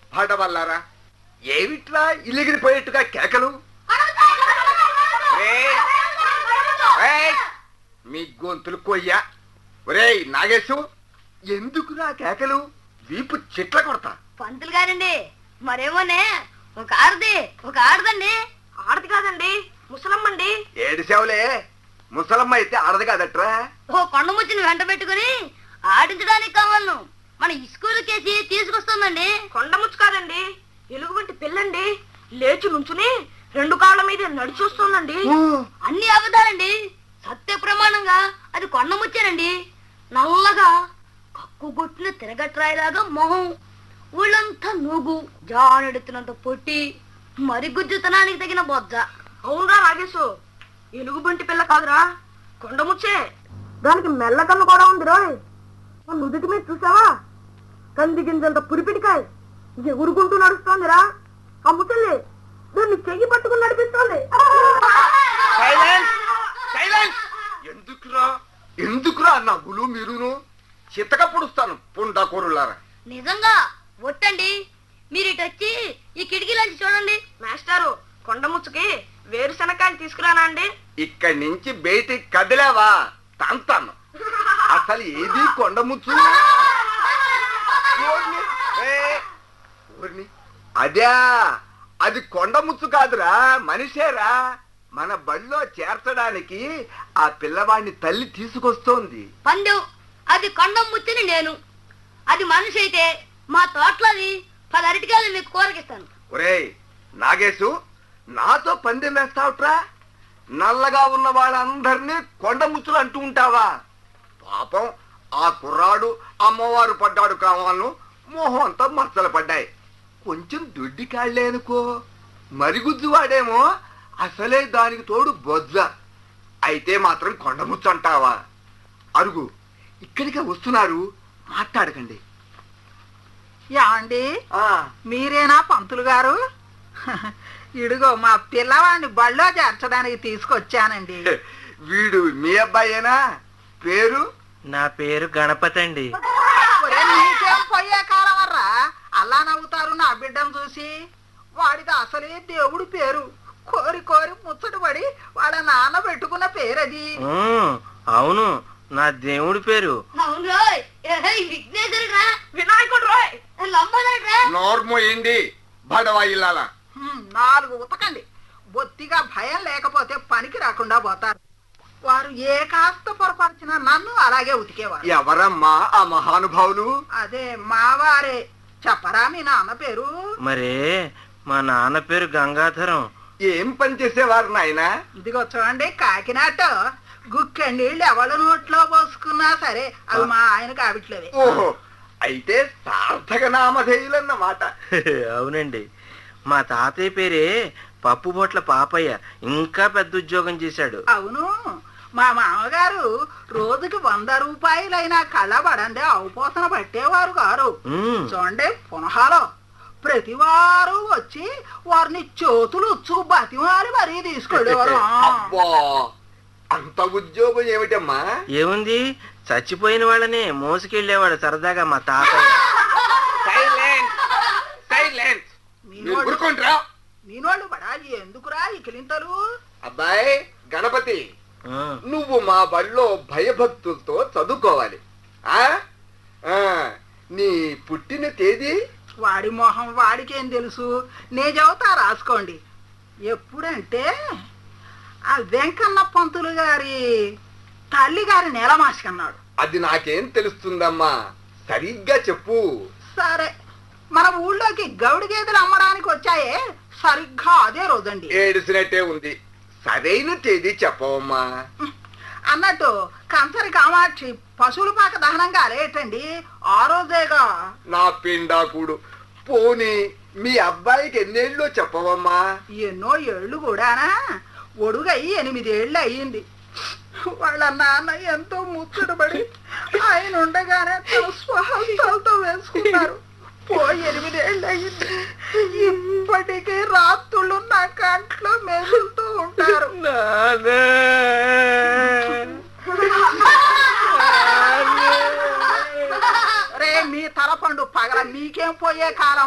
పాడవల్లారా ఏమిట్రా ఇలిగిరిపోయేట్టుగా కేకలు ఒరేయ్, ఒరేయ్, మీ గొంతులు కొయ్యా ఒరేయ్ నాగేశు ఎందుకురా కేకలు వీపు చిట్ల కొడతా పంతులు గారండి మరేమోనే ఒక ఆడది ఒక ఆడదండి ఆడది కాదండి ముసలమ్మండి ఏడిసేవలే ముసలమ్మ అయితే ఆడదు కాదట్రా ఓ కొండ ముచ్చిని వెంట పెట్టుకుని ఆడించడానికి కావాలను మన ఇస్కూల్ కేసి తీసుకొస్తుందండి కొండ ముచ్చు కాదండి ఎలుగు వంటి పిల్లండి లేచి నుంచుని రెండు కాళ్ళ మీద నడిచి వస్తుందండి అన్ని అబద్ధాలండి సత్య ప్రమాణంగా అది కొండ ముచ్చానండి నల్లగా కక్కు కొట్టిన తిరగట్రాయిలాగా మొహం ఊళ్ళంతా నూగు జానెడుతున్నంత పొట్టి మరి గుజ్జుతనానికి తగిన బొజ్జ అవునరా రాగేశు ఎలుగు బంటి పిల్ల కాదురా కొండ ముచ్చే దానికి మెల్ల కన్ను కూడా ఉంది రోయ్ ఆ నుదుటి మీద చూసావా కంది గింజంత పురిపిటికాయ ఎగురుకుంటూ నడుస్తోందిరా ఆ ముసలి దాన్ని చెయ్యి పట్టుకుని నడిపిస్తోంది సైలెన్స్ సైలెన్స్ ఎందుకురా ఎందుకురా నవ్వులు మీరును చిత్తక పొడుస్తాను పుండాకూరులారా నిజంగా ఒట్టండి మీరు ఇటు వచ్చి ఈ కిటికీలోంచి చూడండి మాస్టారు కొండ ముచ్చుకి వేరుశనకాయలు తీసుకురానా అండి ఇక్కడి నుంచి బయటికి కదిలేవా తంతాను అసలు ఏది కొండముచ్చు ఓర్ని, ఏ, ఓర్ని. అదే అది కొండముచ్చు కాదురా మనిషేరా మన బడిలో చేర్చడానికి ఆ పిల్లవాడిని తల్లి తీసుకొస్తోంది పందెం అది కొండం ముచ్చని నేను అది మనిషి అయితే మా తోటలోది పది అరటికాయలు మీకు కూరకిస్తాను ఒరేయ్ నాగేశు నాతో పందెం వేస్తావుట్రా నల్లగా ఉన్న వాళ్ళందరినీ కొండముచ్చులు అంటూ ఉంటావా పాపం ఆ కుర్రాడు అమ్మవారు పడ్డాడు కావాలను మొహం అంతా మచ్చలు పడ్డాయి కొంచెం దొడ్డి కాళ్ళే అనుకో మరిగుజ్జు వాడేమో అసలే దానికి తోడు బొజ్జ అయితే మాత్రం కొండముచ్చు అంటావా అరుగు ఇక్కడికే వస్తున్నారు మాట్లాడకండి యాండి ఆ మీరేనా పంతులు గారు ఇడుగో మా పిల్లవాడిని బళ్ళో చేర్చడానికి తీసుకొచ్చానండి వీడు మీ అబ్బాయేనా పేరు నా పేరు గణపతి అండి ఒరే, నీకేం పోయే కాలం వర్రా అలా నవ్వుతారు నా బిడ్డను చూసి వాడికి అసలే దేవుడి పేరు కోరి కోరి ముచ్చటపడి వాళ్ళ నాన్న పెట్టుకున్న పేరది ఉమ్, అవును నా దేవుడి పేరు అవును రోయ్ ఏహే, ఈ విఘ్నేశ్వరుడు రా వినాయకుడు రోయ్ లంబనాడు రా నోర్మోయింది బడవా ఇల్లాల హ్మ్, నాలుగు ఉతకండి బొత్తిగా భయం లేకపోతే పనికి రాకుండా పోతారు వారు ఏ కాస్త పొరపరిచినా నన్ను అలాగే ఉతికేవారు ఎవరమ్మా ఆ మహానుభావులు అదే మావారే చెప్పరా మీ నాన్న పేరు మరే మా నాన్న పేరు గంగాధరం ఏం పని చేసేవారు నాయనా ఇదిగో చూడండి కాకినాట గుక్కె నీళ్ళు ఎవరి నోట్లో పోసుకున్నా సరే అవి మా ఆయనకు ఆవిట్లేవే ఓహో అయితే సార్థక నామధేయులన్నమాట అవునండి మా తాతయ్య పేరే పప్పు బొట్ల పాపయ్య ఇంకా పెద్ద ఉద్యోగం చేశాడు అవును మా మామగారు రోజుకి వంద రూపాయలైనా కళ్ళబడండి అవపోసన పట్టేవారు గారు ఉమ్, చూడండి పునహాలో ప్రతి వారు వచ్చి వారిని చేతులు ఉచ్చు బతిమాలి మరీ తీసుకెళ్ళేవారు ఆ. అబ్బా అంత ఉద్యోగం ఏమిటమ్మా ఏముంది చచ్చిపోయిన వాళ్ళని మోసుకెళ్ళేవాడు సరదాగా మా తాతయ్య సైలెంట్ సైలెంట్ మీరు ఊరుకోండిరా మీనోళ్ళు బడా ఎందుకురా ఈ కిలింతలు అబ్బాయి గణపతి ఆ, నువ్వు మా బడిలో భయభక్తులతో చదువుకోవాలి ఆ ఆ, నీ పుట్టిన తేదీ వాడి మొహం వాడికేం తెలుసు నే చెబుతా రాసుకోండి ఎప్పుడంటే ఆ వెంకన్న పంతులు గారి తల్లి గారి నెలమాసికన్నాడు అది నాకేం తెలుస్తుందమ్మా సరిగ్గా చెప్పు సరే మన ఊళ్ళోకి గౌడి గేదెలు అమ్మడానికి వచ్చాయే సరిగ్గా అదే రోజండి ఏడిసినట్టే ఉంది సరైన తేదీ చెప్పవమ్మా అన్నట్టు కంచరి కామాక్షి పశువుల పాక దహనం కాలేటండి ఆ రోజేగా నా పిండాకుడు పోనీ మీ అబ్బాయికి ఎన్నేళ్ళు చెప్పవమ్మా ఎన్నో ఏళ్ళు కూడానా ఒడుగయి ఎనిమిదేళ్ళు అయ్యింది వాళ్ళ నాన్న ఎంతో ముచ్చటపడి ఆయన ఉండగానే తన స్వహస్తాలతో వేసుకున్నారు పోయి ఎనిమిదేళ్ళు అయ్యింది ఇప్పటికీ రాత్రులు నా కంట్లో మెదులుతూ ఉంటారు నాన్న. రే మీ తలపండు పగల మీకేం పోయే కాలం